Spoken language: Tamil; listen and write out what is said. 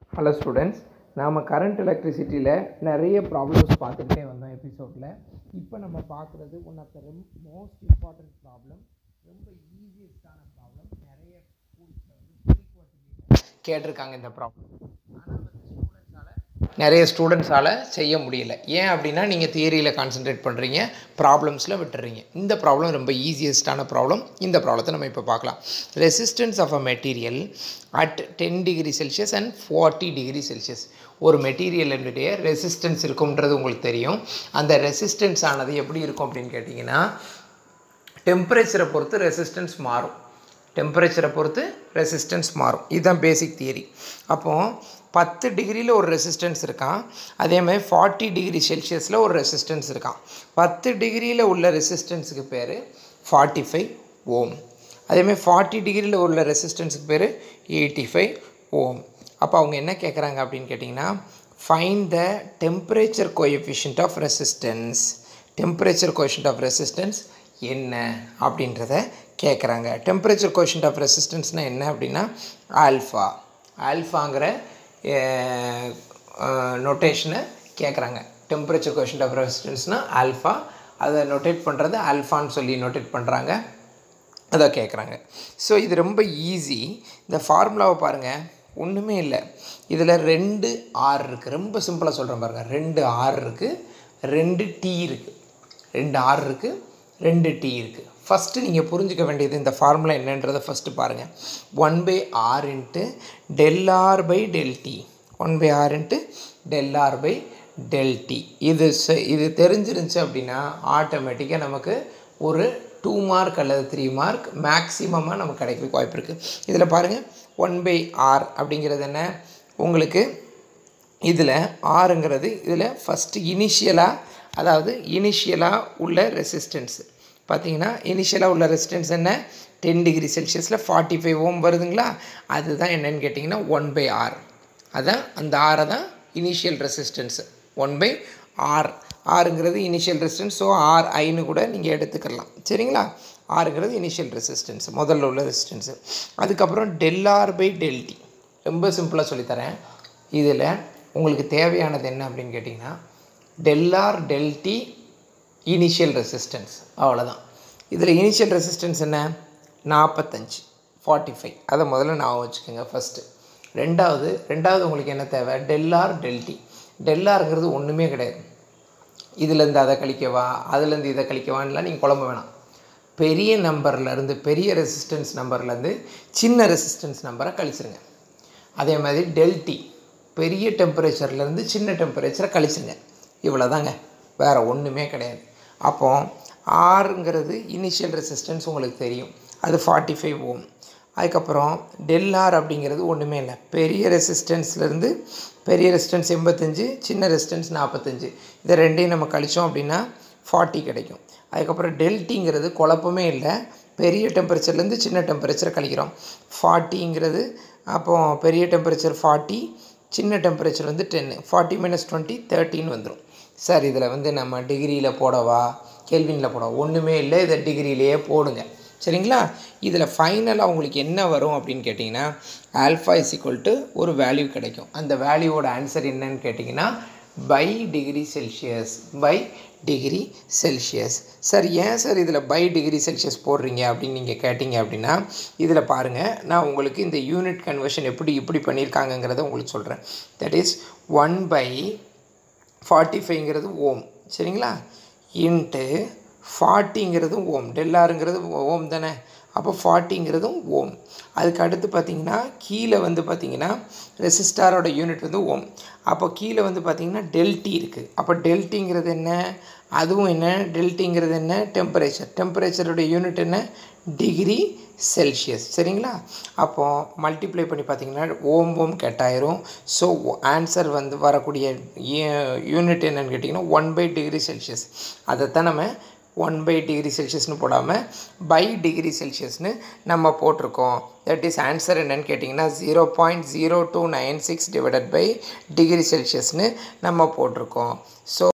ஹலோ ஸ்டூடெண்ட்ஸ் நாம் கரண்ட் எலக்ட்ரிசிட்டியில் நிறைய ப்ராப்ளம்ஸ் பார்த்துக்கிட்டே வந்தோம் எபிசோடில் இப்போ நம்ம பார்க்குறது ஒன் ஆஃப் த ரெம் மோஸ்ட் இம்பார்ட்டன்ட் ப்ராப்ளம் ரொம்ப ஈஸியஸ்டான ப்ராப்ளம் நிறைய ஸ்கூல்ஸில் வந்து ப்ரீ கேட்டிருக்காங்க இந்த ப்ராப்ளம் ஆனால் வந்து ஸ்டூடெண்ட்ஸால் நிறைய ஸ்டூடெண்ட்ஸால் செய்ய முடியல ஏன் அப்படின்னா நீங்கள் தியரியில் கான்சென்ட்ரேட் பண்ணுறீங்க ப்ராப்ளம்ஸில் விட்டுறீங்க இந்த ப்ராப்ளம் ரொம்ப ஈஸியஸ்டான ப்ராப்ளம் இந்த ப்ராப்ளத்தை நம்ம இப்போ பார்க்கலாம் resistance of a material at ten degree Celsius and forty degree Celsius ஒரு மெட்டீரியலுடைய ரெசிஸ்டன்ஸ் இருக்கும்ன்றது உங்களுக்கு தெரியும் அந்த ரெசிஸ்டன்ஸ் ஆனது எப்படி இருக்கும் அப்படின்னு கேட்டிங்கன்னா டெம்பரேச்சரை பொறுத்து ரெசிஸ்டன்ஸ் மாறும் டெம்பரேச்சரை பொறுத்து ரெசிஸ்டன்ஸ் மாறும் இதுதான் பேசிக் தியரி அப்போது பத்து டிகிரியில் ஒரு ரெசிஸ்டன்ஸ் இருக்கான் அதே மாதிரி ஃபார்ட்டி டிகிரி செல்சியஸில் ஒரு ரெசிஸ்டன்ஸ் இருக்கான் பத்து டிகிரியில் உள்ள ரெசிஸ்டன்ஸுக்கு பேர் ஃபார்ட்டி ஃபைவ் ஓம் அதேமாதிரி ஃபார்ட்டி டிகிரியில் உள்ள ரெசிஸ்டன்ஸுக்கு பேர் எயிட்டி ஃபைவ் ஓம் அப்போ அவங்க என்ன கேட்குறாங்க அப்படின்னு கேட்டிங்கன்னா find the temperature coefficient of resistance temperature coefficient of resistance என்ன அப்படின்றத கேட்குறாங்க டெம்பரேச்சர் கோஷன்ட் ஆஃப் ரெசிஸ்டன்ஸ்னால் என்ன அப்படின்னா ஆல்ஃபா ஆல்ஃபாங்கிற நொட்டேஷனை கேட்குறாங்க டெம்பரேச்சர் கோஷன்ட் ஆஃப் ரெசிஸ்டன்ஸ்னால் ஆல்ஃபா அதை நொட்டேட் பண்ணுறது ஆல்ஃபான்னு சொல்லி நோட்டேட் பண்ணுறாங்க அதை கேட்குறாங்க ஸோ இது ரொம்ப ஈஸி இந்த ஃபார்முலாவை பாருங்கள் ஒன்றுமே இல்லை இதில் ரெண்டு ஆர் இருக்குது ரொம்ப சிம்பிளாக சொல்கிறேன் பாருங்கள் ரெண்டு ஆர் இருக்குது ரெண்டு டி இருக்குது ரெண்டு ஆர் இருக்குது ரெண்டு டி இருக்குது ஃபஸ்ட்டு நீங்கள் புரிஞ்சிக்க வேண்டியது இந்த ஃபார்முலா என்னன்றதை ஃபஸ்ட்டு பாருங்கள் one by R into del R by del T one by R into del R by del T இது செ- இது தெரிஞ்சிருந்துச்சு அப்படின்னா ஆட்டோமேட்டிக்காக நமக்கு ஒரு டூ மார்க் அல்லது த்ரீ மார்க் மேக்ஸிமமாக நமக்கு கிடைக்கிறதுக்கு வாய்ப்பு இருக்குது இதில் பாருங்கள் ஒன் பை ஆர் அப்படிங்கிறது என்ன உங்களுக்கு இதில் ஆறுங்கிறது இதில் ஃபஸ்ட்டு இனிஷியலாக அதாவது இனிஷியலாக உள்ள ரெசிஸ்டன்ஸு பார்த்தீங்கன்னா இனிஷியலாக உள்ள ரெசிஸ்டன்ஸ் என்ன டென் டிகிரி செல்சியஸில் ஃபார்ட்டி ஃபைவ் ஓம் வருதுங்களா அதுதான் என்னன்னு கேட்டிங்கன்னா ஒன் பை ஆர் அதான் அந்த ஆரை தான் initial resistance one by R ஆறுங்கிறது இனிஷியல் ரெசிஸ்டன்ஸ் ஸோ ஆர் ஐன்னு கூட நீங்கள் எடுத்துக்கலாம் சரிங்களா ஆறுங்கிறது இனிஷியல் ரெசிஸ்டன்ஸ் முதல்ல உள்ள ரெசிஸ்டன்ஸு அதுக்கப்புறம் டெல் ஆர் பை டெல்டி ரொம்ப சிம்பிளாக சொல்லித்தரேன் இதில் உங்களுக்கு தேவையானது என்ன அப்படின்னு கேட்டிங்கன்னா டெல்ஆர் டெல்டி இனிஷியல் ரெசிஸ்டன்ஸ் அவ்வளோதான் இதில் இனிஷியல் ரெசிஸ்டன்ஸ் என்ன நாற்பத்தஞ்சு ஃபார்ட்டி ஃபைவ் அதை முதல்ல நான் வச்சுக்கோங்க ஃபஸ்ட்டு ரெண்டாவது ரெண்டாவது உங்களுக்கு என்ன தேவை டெல்ஆர் டெல்டி டெல்ஆருங்கிறது ஒன்றுமே கிடையாது இதுலேருந்து அதை கழிக்கவா அதுலேருந்து இதை கழிக்கவான்லாம் நீங்கள் குழம்ப வேணாம் பெரிய நம்பர்லேருந்து பெரிய ரெசிஸ்டன்ஸ் நம்பர்லேருந்து சின்ன ரெசிஸ்டன்ஸ் நம்பரை கழிச்சிருங்க அதே மாதிரி டெல்டி பெரிய டெம்பரேச்சர்லேருந்து சின்ன டெம்பரேச்சரை கழிச்சிருங்க இவ்வளோதாங்க வேறு ஒன்றுமே கிடையாது அப்போ ஆறுங்கிறது இனிஷியல் ரெசிஸ்டன்ஸ் உங்களுக்கு தெரியும் அது ஃபார்ட்டி ஃபைவ் ஓம் அதுக்கப்புறம் டெல்ஆர் அப்படிங்கிறது ஒன்றுமே இல்லை பெரிய ரெசிஸ்டன்ஸ்லேருந்து பெரிய ரெசிஸ்டன்ஸ் எண்பத்தஞ்சு சின்ன ரெசிஸ்டன்ஸ் நாற்பத்தஞ்சு இதை ரெண்டையும் நம்ம கழிச்சோம் அப்படின்னா ஃபார்ட்டி கிடைக்கும் அதுக்கப்புறம் டெல்டிங்கிறது குழப்பமே இல்லை பெரிய டெம்பரேச்சர்லேருந்து சின்ன டெம்பரேச்சரை கழிக்கிறோம் ஃபார்ட்டிங்கிறது அப்போ பெரிய டெம்பரேச்சர் ஃபார்ட்டி சின்ன டெம்பரேச்சர் வந்து டென்னு ஃபார்ட்டி மைனஸ் டுவெண்ட்டி தேர்ட்டின்னு வந்துடும் சார் இதில் வந்து நம்ம டிகிரியில் போடவா கெல்வினில் போடவா ஒன்றுமே இல்லை இதை டிகிரியிலேயே போடுங்க சரிங்களா இதில் ஃபைனலாக உங்களுக்கு என்ன வரும் அப்படின்னு கேட்டிங்கன்னா ஆல்ஃபா இஸ் equal to ஒரு வேல்யூ கிடைக்கும் அந்த வேல்யூவோட ஆன்சர் என்னன்னு கேட்டிங்கன்னா by degree Celsius by degree Celsius sir ஏன் சார் இதில் பை டிகிரி செல்சியஸ் போடுறீங்க அப்படின்னு நீங்கள் கேட்டிங்க அப்படின்னா இதில் பாருங்கள் நான் உங்களுக்கு இந்த யூனிட் கன்வர்ஷன் எப்படி இப்படி பண்ணியிருக்காங்கங்கிறத உங்களுக்கு சொல்கிறேன் that is one by forty ஃபைவ்ங்கிறது ஓம் சரிங்களா இன்ட்டு ஃபார்ட்டிங்கிறதும் ஓம் டெல்லாருங்கிறது ஓம் தானே அப்போ ஃபார்ட்டிங்கிறதும் ஓம் அதுக்கு அடுத்து பார்த்தீங்கன்னா கீழே வந்து பார்த்தீங்கன்னா ரெசிஸ்டாரோட யூனிட் வந்து ஓம் அப்போ கீழே வந்து பார்த்தீங்கன்னா டெல்டி இருக்குது அப்போ டெல்டிங்கிறது என்ன அதுவும் என்ன டெல்டிங்கிறது என்ன டெம்பரேச்சர் டெம்பரேச்சரோட யூனிட் என்ன டிகிரி செல்சியஸ் சரிங்களா அப்போது மல்டிப்ளை பண்ணி பார்த்தீங்கன்னா ஓம் ஓம் கெட்டாயிரும் ஸோ ஆன்சர் வந்து வரக்கூடிய யூனிட் என்னன்னு கேட்டிங்கன்னா ஒன் பை டிகிரி செல்சியஸ் அதைத்தான் நம்ம ஒன் பை டிகிரி செல்சியஸ்னு போடாமல் பை டிகிரி செல்சியஸ்னு நம்ம போட்டிருக்கோம் தட் இஸ் ஆன்சர் என்னன்னு கேட்டிங்கன்னா zero point zero two nine six divided by degree செல்சியஸ்னு நம்ம போட்டிருக்கோம் ஸோ